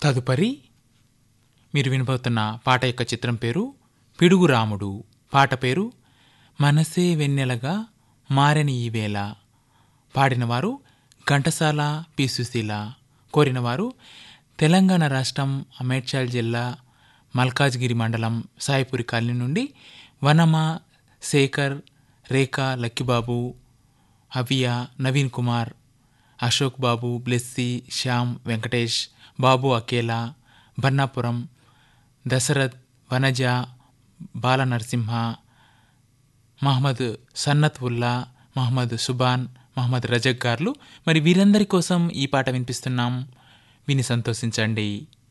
తదుపరి మీరు వినబోతున్న పాట యొక్క చిత్రం పేరు పిడుగు రాముడు పాట పేరు మనసే వెన్నెలగా మారని ఈ వేళ పాడినవారు ఘంటసాల పి సుశీల కోరినవారు తెలంగాణ రాష్ట్రం అమేడ్చల్ జిల్లా మల్కాజ్గిరి మండలం సాయిపురి కాలనీ నుండి వనమ శేఖర్ రేఖ లక్కిబాబు అవియా నవీన్ కుమార్ అశోక్ బాబు బ్లెస్సి శ్యామ్ వెంకటేష్ బాబు అకేలా బన్నాపురం దశరథ్ వనజ బాల నరసింహ మహమ్మద్ సన్నత్ ఉల్లా మహమ్మద్ సుబాన్ మహమ్మద్ రజక్ గార్లు మరి వీరందరి కోసం ఈ పాట వినిపిస్తున్నాం విని సంతోషించండి